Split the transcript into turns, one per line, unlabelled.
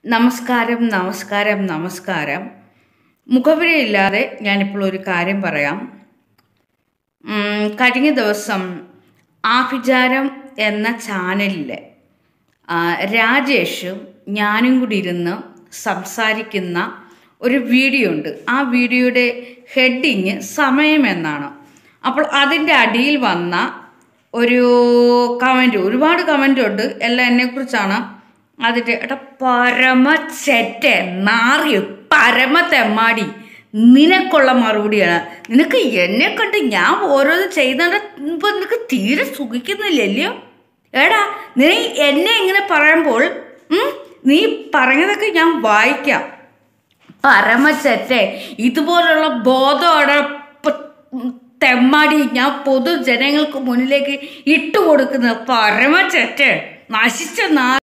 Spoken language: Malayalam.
നമസ്കാരം നമസ്കാരം നമസ്കാരം മുഖവിരയില്ലാതെ ഞാനിപ്പോൾ ഒരു കാര്യം പറയാം ഉം, കഴിഞ്ഞ ദിവസം ആഭിചാരം എന്ന ചാനലിൽ രാജേഷും ഞാനും കൂടി ഇരുന്ന് സംസാരിക്കുന്ന ഒരു വീഡിയോ ഉണ്ട് ആ വീഡിയോയുടെ ഹെഡിങ് സമയം എന്നാണ് അപ്പോൾ അതിൻ്റെ അടിയിൽ വന്ന ഒരു കമൻറ്റ് ഒരുപാട് കമൻ്റ് ഉണ്ട് എല്ലാം എന്നെക്കുറിച്ചാണ് അതിൻ്റെ എടാ പരമ ചെറ്റ നാറിയ പരമ തെമ്മാടി നിനക്കുള്ള മറുപടിയാണ് നിനക്ക് എന്നെ കണ്ട് ഞാൻ ഓരോന്ന് ചെയ്യുന്നത് ഇപ്പൊ നിനക്ക് തീരെ സുഖിക്കുന്നില്ലല്ലോ എടാ നീ എന്നെ ഇങ്ങനെ പറയുമ്പോൾ ഉം, നീ പറഞ്ഞതൊക്കെ ഞാൻ വായിക്കാം പരമച്ചറ്റെ ഇതുപോലുള്ള ബോധമാണ് തെമ്മാടി ഞാൻ പൊതുജനങ്ങൾക്ക് മുന്നിലേക്ക് ഇട്ടുകൊടുക്കുന്നത് പരമച്ചറ്റെ നശിച്ച നാ